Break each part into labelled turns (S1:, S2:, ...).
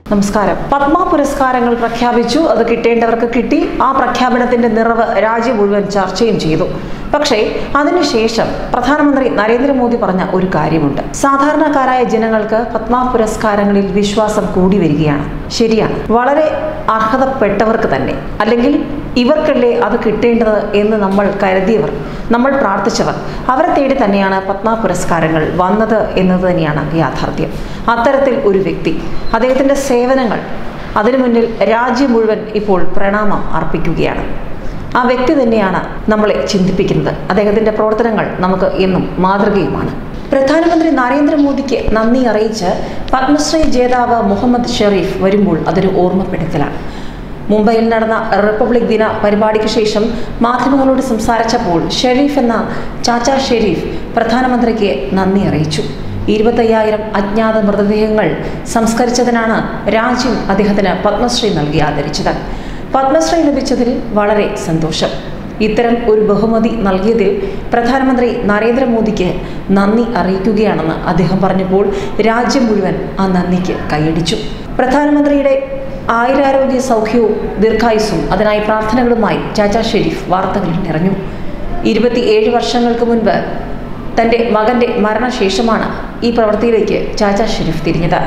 S1: നമസ്കാരം പത്മ പുരസ്കാരങ്ങൾ പ്രഖ്യാപിച്ചു അത് കിട്ടേണ്ടവർക്ക് കിട്ടി ആ പ്രഖ്യാപനത്തിന്റെ നിറവ് രാജ്യം മുഴുവൻ ചർച്ചയും ചെയ്തു പക്ഷേ അതിനുശേഷം പ്രധാനമന്ത്രി നരേന്ദ്രമോദി പറഞ്ഞ ഒരു കാര്യമുണ്ട് സാധാരണക്കാരായ ജനങ്ങൾക്ക് പത്മ പുരസ്കാരങ്ങളിൽ വിശ്വാസം കൂടി വരികയാണ് ശരിയാണ് വളരെ അർഹതപ്പെട്ടവർക്ക് തന്നെ അല്ലെങ്കിൽ ഇവർക്കല്ലേ അത് കിട്ടേണ്ടത് എന്ന് നമ്മൾ കരുതിയവർ നമ്മൾ പ്രാർത്ഥിച്ചവർ അവരെ തേടി തന്നെയാണ് പത്മ പുരസ്കാരങ്ങൾ വന്നത് എന്നത് തന്നെയാണ് യാഥാർത്ഥ്യം അത്തരത്തിൽ ഒരു വ്യക്തി അദ്ദേഹത്തിൻ്റെ സേവനങ്ങൾ അതിനു മുന്നിൽ രാജ്യം മുഴുവൻ ഇപ്പോൾ പ്രണാമം അർപ്പിക്കുകയാണ് ആ വ്യക്തി തന്നെയാണ് നമ്മളെ ചിന്തിപ്പിക്കുന്നത് അദ്ദേഹത്തിൻ്റെ പ്രവർത്തനങ്ങൾ നമുക്ക് എന്നും മാതൃകയുമാണ് പ്രധാനമന്ത്രി നരേന്ദ്രമോദിക്ക് നന്ദി അറിയിച്ച് പത്മശ്രീ ജേതാവ് മുഹമ്മദ് ഷെറീഫ് വരുമ്പോൾ അതൊരു ഓർമ്മപ്പെടുത്തലാണ് മുംബൈയിൽ നടന്ന റിപ്പബ്ലിക് ദിന പരിപാടിക്ക് ശേഷം മാധ്യമങ്ങളോട് സംസാരിച്ചപ്പോൾ ഷെരീഫ് എന്ന ചാച്ച ഷെരീഫ് പ്രധാനമന്ത്രിക്ക് നന്ദി അറിയിച്ചു ഇരുപത്തയ്യായിരം അജ്ഞാത മൃതദേഹങ്ങൾ സംസ്കരിച്ചതിനാണ് രാജ്യം അദ്ദേഹത്തിന് പത്മശ്രീ നൽകി ആദരിച്ചത് പത്മശ്രീ ലഭിച്ചതിൽ വളരെ സന്തോഷം ഇത്തരം ഒരു ബഹുമതി നൽകിയതിൽ പ്രധാനമന്ത്രി നരേന്ദ്രമോദിക്ക് നന്ദി അറിയിക്കുകയാണെന്ന് അദ്ദേഹം പറഞ്ഞപ്പോൾ രാജ്യം മുഴുവൻ ആ നന്ദിക്ക് കൈയടിച്ചു പ്രധാനമന്ത്രിയുടെ ആയുരാരോഗ്യ സൗഖ്യവും ദീർഘായുസ്സും അതിനായി പ്രാർത്ഥനകളുമായി ചാച്ച ഷെരീഫ് വാർത്തകളിൽ നിറഞ്ഞു ഇരുപത്തിയേഴ് വർഷങ്ങൾക്ക് മുൻപ് തൻ്റെ മകൻ്റെ മരണശേഷമാണ് ഈ പ്രവൃത്തിയിലേക്ക് ചാച്ച ഷെരീഫ് തിരിഞ്ഞത്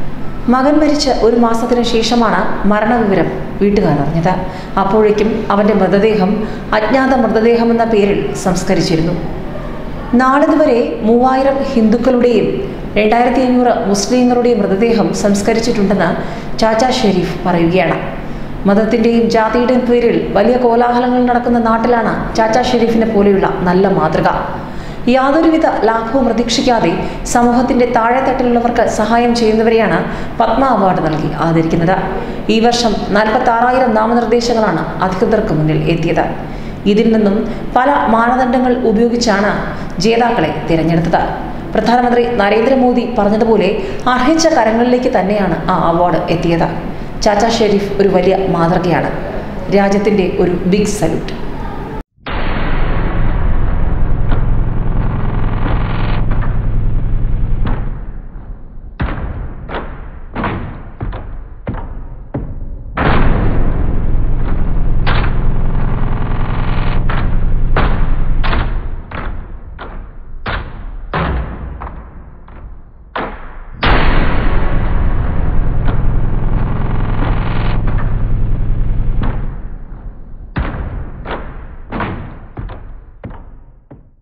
S1: മകൻ മരിച്ച് ഒരു മാസത്തിന് ശേഷമാണ് മരണവിവരം വീട്ടുകാർ അറിഞ്ഞത് അപ്പോഴേക്കും അവൻ്റെ മൃതദേഹം അജ്ഞാത മൃതദേഹം എന്ന പേരിൽ സംസ്കരിച്ചിരുന്നു നാളിതുവരെ മൂവായിരം ഹിന്ദുക്കളുടെയും രണ്ടായിരത്തി അഞ്ഞൂറ് മുസ്ലിങ്ങളുടെയും മൃതദേഹം സംസ്കരിച്ചിട്ടുണ്ടെന്ന് ചാച്ച ഷെരീഫ് പറയുകയാണ് മതത്തിൻ്റെയും ജാതിയുടെയും പേരിൽ വലിയ കോലാഹലങ്ങൾ നടക്കുന്ന നാട്ടിലാണ് ചാച്ച ഷെരീഫിനെ പോലെയുള്ള നല്ല മാതൃക യാതൊരുവിധ ലാഭവും പ്രതീക്ഷിക്കാതെ സമൂഹത്തിന്റെ താഴെത്തട്ടിലുള്ളവർക്ക് സഹായം ചെയ്യുന്നവരെയാണ് പത്മ അവാർഡ് നൽകി ആദരിക്കുന്നത് ഈ വർഷം നാൽപ്പത്തി ആറായിരം നാമനിർദ്ദേശങ്ങളാണ് അധികൃതർക്ക് മുന്നിൽ എത്തിയത് ഇതിൽ നിന്നും പല മാനദണ്ഡങ്ങൾ ഉപയോഗിച്ചാണ് ജേതാക്കളെ തിരഞ്ഞെടുത്തത് പ്രധാനമന്ത്രി നരേന്ദ്രമോദി പറഞ്ഞതുപോലെ അർഹിച്ച കരങ്ങളിലേക്ക് തന്നെയാണ് ആ അവാർഡ് എത്തിയത് ചാച്ച ഷെരീഫ് ഒരു വലിയ മാതൃകയാണ് രാജ്യത്തിൻ്റെ ഒരു ബിഗ് സല്യൂട്ട്